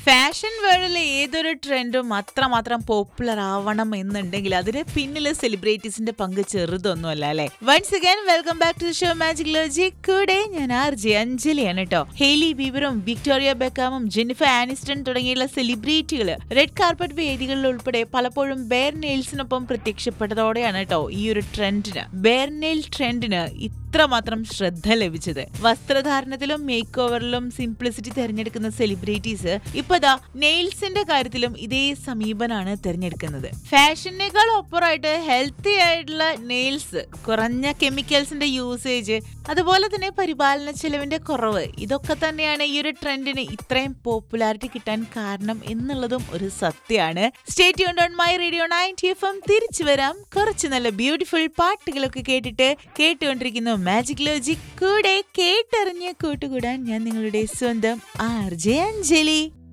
fashion വേൾഡിലെ ഏതൊരു ട്രെൻഡും അത്രമാത്രം popular ആവണം എന്നുണ്ടെങ്കിൽ അതിന് പിന്നിലെ സെലിബ്രിറ്റീസിന്റെ പങ്ക് ചെറുതൊന്നുമല്ല അല്ലെ once again welcome back to show magic ലോജി കൂടെ ഞാൻ ആർ ജെ അഞ്ജലിയാണ് കേട്ടോ ഹെയ്ലി ബീബറും വിക്ടോറിയ ബെക്കാമും ജെനിഫർ ആനിസ്റ്റൺ തുടങ്ങിയുള്ള സെലിബ്രിറ്റികൾ റെഡ് കാർപ്പറ്റ് വേദികളിൽ ഉൾപ്പെടെ പലപ്പോഴും ബെയർ നെയിൽസിനൊപ്പം പ്രത്യക്ഷപ്പെട്ടതോടെയാണ് കേട്ടോ ഈ ഒരു ട്രെൻഡിന് ബെയർ നെയിൽ ട്രെൻഡിന് ഇത്രമാത്രം ശ്രദ്ധ ലഭിച്ചത് വസ്ത്രധാരണത്തിലും മേക്ക് ഓവറിലും സിംപ്ലിസിറ്റി തിരഞ്ഞെടുക്കുന്ന സെലിബ്രിറ്റീസ് ഇപ്പതാ നെയിൽസിന്റെ കാര്യത്തിലും ഇതേ സമീപനാണ് തിരഞ്ഞെടുക്കുന്നത് ഫാഷനേക്കാൾ ഒപ്പറായിട്ട് ഹെൽത്തി ആയിട്ടുള്ള നെയിൽസ് കുറഞ്ഞ കെമിക്കൽസിന്റെ യൂസേജ് അതുപോലെ തന്നെ പരിപാലന ചെലവിന്റെ കുറവ് ഇതൊക്കെ തന്നെയാണ് ഈ ഒരു ട്രെൻഡിന് ഇത്രയും പോപ്പുലാരിറ്റി കിട്ടാൻ കാരണം എന്നുള്ളതും ഒരു സത്യമാണ് state on my radio ninety F M തിരിച്ചു വരാം കുറച്ച് നല്ല ബ്യൂട്ടിഫുൾ പാട്ടുകളൊക്കെ കേട്ടിട്ട് കേട്ടുകൊണ്ടിരിക്കുന്നു മാജിക് ലോജിക് കൂടെ കേട്ടറിഞ്ഞ് കൂട്ടുകൂടാൻ ഞാൻ നിങ്ങളുടെ സ്വന്തം ആർ ജെ അഞ്ജലി